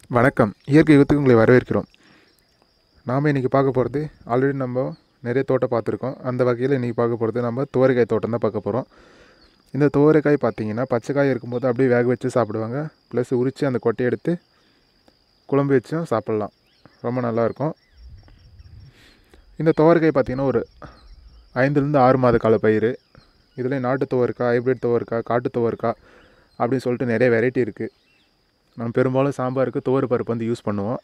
வணக்கம் இயற்கை யுகத்துக்கு உங்களை வரவேற்கிறோம் நாம் இன்றைக்கி பார்க்க போகிறது ஆல்ரெடி நம்ம நிறைய தோட்டம் பார்த்துருக்கோம் அந்த வகையில் இன்றைக்கி பார்க்க போகிறது நம்ம துவரைக்காய் தோட்டம் தான் பார்க்க போகிறோம் இந்த துவரைக்காய் பார்த்தீங்கன்னா பச்சை காய் இருக்கும்போது அப்படியே வேக வச்சு சாப்பிடுவாங்க ப்ளஸ் உரித்து அந்த கொட்டையை எடுத்து குழம்பு வச்சும் சாப்பிட்லாம் ரொம்ப நல்லாயிருக்கும் இந்த துவரைக்காய் பார்த்திங்கன்னா ஒரு ஐந்துலேருந்து ஆறு மாத கால பயிர் இதில் நாட்டு துவரைக்காய் ஹைப்ரிட் துவரைக்காய் காட்டு துவரைக்காய் அப்படின்னு சொல்லிட்டு நிறைய வெரைட்டி இருக்குது நம்ம பெரும்பாலும் சாம்பாருக்கு துவர பருப்பு வந்து யூஸ் பண்ணுவோம்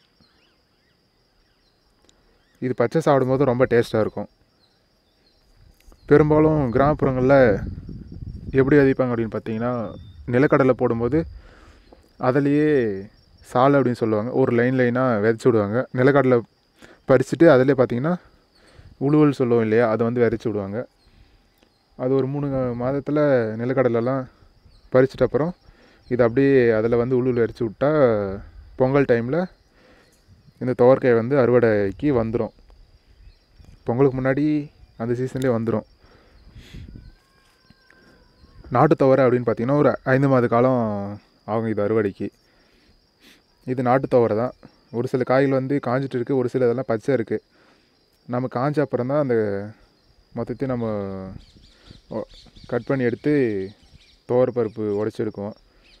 இது பச்சை சாப்பிடும்போது ரொம்ப டேஸ்ட்டாக இருக்கும் பெரும்பாலும் கிராமப்புறங்களில் எப்படி விதைப்பாங்க அப்படின்னு பார்த்தீங்கன்னா நிலக்கடலை போடும்போது அதுலேயே சாலை அப்படின்னு சொல்லுவாங்க ஒரு லைன் லைனாக விதைச்சி விடுவாங்க நிலக்கடலை பறிச்சுட்டு அதிலே பார்த்தீங்கன்னா உழுவல் சொல்லுவோம் இல்லையா அதை வந்து விதைச்சி விடுவாங்க அது ஒரு மூணு மாதத்தில் நிலக்கடலைலாம் பறிச்சிட்ட அப்புறம் இது அப்படியே அதில் வந்து உளுவில் அரிச்சு விட்டா பொங்கல் டைமில் இந்த துவர்க்காய் வந்து அறுவடைக்கு வந்துடும் பொங்கலுக்கு முன்னாடி அந்த சீசன்லேயே வந்துடும் நாட்டு துவரை அப்படின்னு பார்த்தீங்கன்னா ஒரு ஐந்து மாத காலம் ஆகும் இது அறுவடைக்கு இது நாட்டு துவரை தான் ஒரு சில காய்கள் வந்து காஞ்சிட்டு இருக்குது ஒரு சில இதெல்லாம் பச்சை இருக்குது நம்ம காஞ்ச அப்புறம் தான் அந்த மொத்தத்தையும் நம்ம கட் பண்ணி எடுத்து துவர பருப்பு உடச்சி எடுக்குவோம்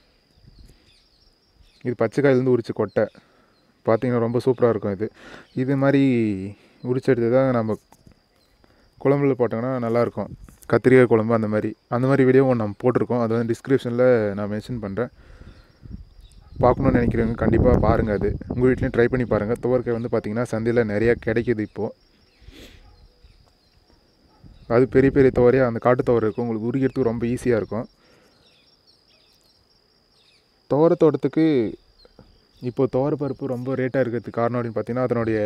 இது பச்சை காயிலேருந்து உரிச்ச கொட்டை பார்த்திங்கன்னா ரொம்ப சூப்பராக இருக்கும் இது இது மாதிரி உரிச்சு எடுத்து தான் நம்ம குழம்புல போட்டோங்கன்னா நல்லாயிருக்கும் கத்திரிக்காய் குழம்பு அந்த மாதிரி அந்த மாதிரி வீடியோவும் நம்ம போட்டிருக்கோம் அது வந்து டிஸ்கிரிப்ஷனில் நான் மென்ஷன் பண்ணுறேன் பார்க்கணுன்னு நினைக்கிறவங்க கண்டிப்பாக பாருங்கள் அது உங்கள் வீட்லேயும் ட்ரை பண்ணி பாருங்கள் துவர்க்காய் வந்து பார்த்திங்கன்னா சந்தையில் நிறையா கிடைக்கிது இப்போது அது பெரிய பெரிய துவரையாக அந்த காட்டு துவரை இருக்கும் உங்களுக்கு உரிக்கிறதுக்கு ரொம்ப ஈஸியாக இருக்கும் துவர தோட்டத்துக்கு இப்போது துவர பருப்பு ரொம்ப ரேட்டாக இருக்கிறதுக்கு காரணம் அப்படின்னு பார்த்தீங்கன்னா அதனுடைய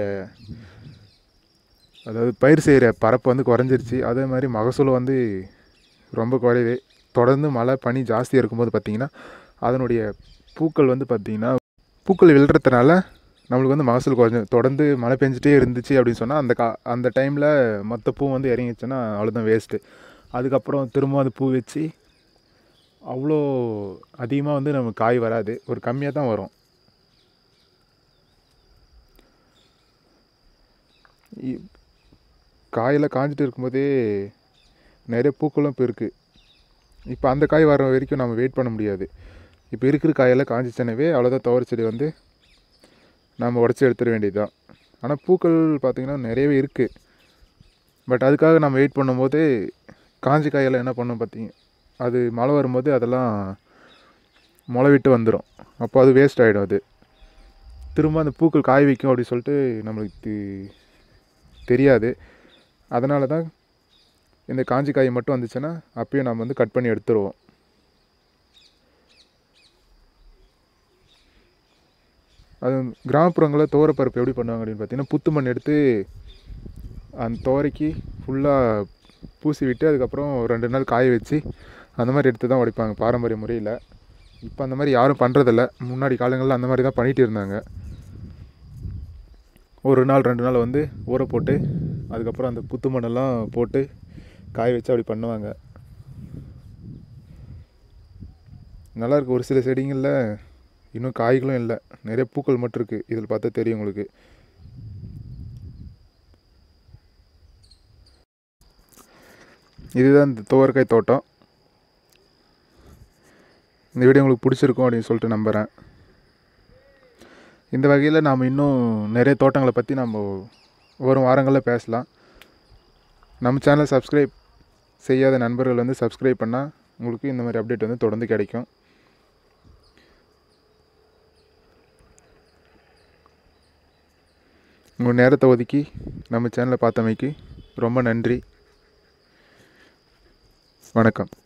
அதாவது பயிர் செய்கிற பரப்பு வந்து குறைஞ்சிருச்சு அதே மாதிரி மகசூல் வந்து ரொம்ப குறையுது தொடர்ந்து மழை பனி ஜாஸ்தியாக இருக்கும்போது பார்த்திங்கன்னா அதனுடைய பூக்கள் வந்து பார்த்திங்கன்னா பூக்கள் விழுறதுனால நம்மளுக்கு வந்து மகசூல் குறைஞ்சி தொடர்ந்து மழை பெஞ்சிட்டே இருந்துச்சு அப்படின்னு சொன்னால் அந்த கா அந்த டைமில் மொத்த பூ வந்து இறங்கிச்சுன்னா அவ்வளோதான் வேஸ்ட்டு அதுக்கப்புறம் திரும்ப அது பூ வச்சு அவ்வளோ அதிகமாக வந்து நமக்கு காய் வராது ஒரு கம்மியாக தான் வரும் காயில் காஞ்சிட்டு இருக்கும்போதே நிறைய பூக்களும் இப்போ இருக்குது இப்போ அந்த காய் வர வரைக்கும் நம்ம வெயிட் பண்ண முடியாது இப்போ இருக்கிற காயெல்லாம் காஞ்சிச்சனவே அவ்வளோதான் துவர செடி வந்து நம்ம உடச்சி எடுத்துட வேண்டியது தான் ஆனால் பூக்கள் பார்த்திங்கன்னா நிறையவே இருக்குது பட் அதுக்காக நம்ம வெயிட் பண்ணும்போது காஞ்சி காயெல்லாம் என்ன பண்ணோம் பார்த்தீங்க அது மழை வரும்போது அதெல்லாம் முளை விட்டு வந்துடும் அப்போ அது வேஸ்ட் ஆகிடும் அது திரும்ப அந்த பூக்கள் காய் வைக்கும் அப்படின்னு சொல்லிட்டு நம்மளுக்கு தெரியாது அதனால தான் இந்த காஞ்சி காய் மட்டும் வந்துச்சுன்னா அப்பயும் நம்ம வந்து கட் பண்ணி எடுத்துருவோம் அது கிராமப்புறங்களில் துவரப்பருப்பு எப்படி பண்ணுவாங்க அப்படின்னு பார்த்தீங்கன்னா புத்து மண் எடுத்து அந்த துவரைக்கு ஃபுல்லாக பூசி விட்டு அதுக்கப்புறம் ரெண்டு நாள் காய வச்சு அந்த மாதிரி எடுத்து தான் உடைப்பாங்க பாரம்பரிய முறையில் இப்போ அந்த மாதிரி யாரும் பண்ணுறதில்ல முன்னாடி காலங்களில் அந்த மாதிரி தான் பண்ணிகிட்டு இருந்தாங்க ஒரு நாள் ரெண்டு நாள் வந்து ஊற போட்டு அதுக்கப்புறம் அந்த புத்து மண்ணெல்லாம் போட்டு காய வச்சு அப்படி பண்ணுவாங்க நல்லாயிருக்கு ஒரு சில செடிங்களில் இன்னும் காய்களும் இல்லை நிறைய பூக்கள் மட்டும் இருக்குது இதில் பார்த்தா தெரியும் உங்களுக்கு இதுதான் இந்த துவரக்காய் தோட்டம் இந்த வீடியோ உங்களுக்கு பிடிச்சிருக்கும் அப்படின்னு சொல்லிட்டு நம்புகிறேன் இந்த வகையில் நாம் இன்னும் நிறைய தோட்டங்களை பற்றி நம்ம வரும் வாரங்களில் பேசலாம் நம்ம சேனலை சப்ஸ்கிரைப் செய்யாத நண்பர்கள் வந்து சப்ஸ்கிரைப் பண்ணால் உங்களுக்கு இந்த மாதிரி அப்டேட் வந்து தொடர்ந்து கிடைக்கும் உங்கள் நேரத்தை ஒதுக்கி நம்ம சேனலை பார்த்தமைக்கு ரொம்ப நன்றி வணக்கம்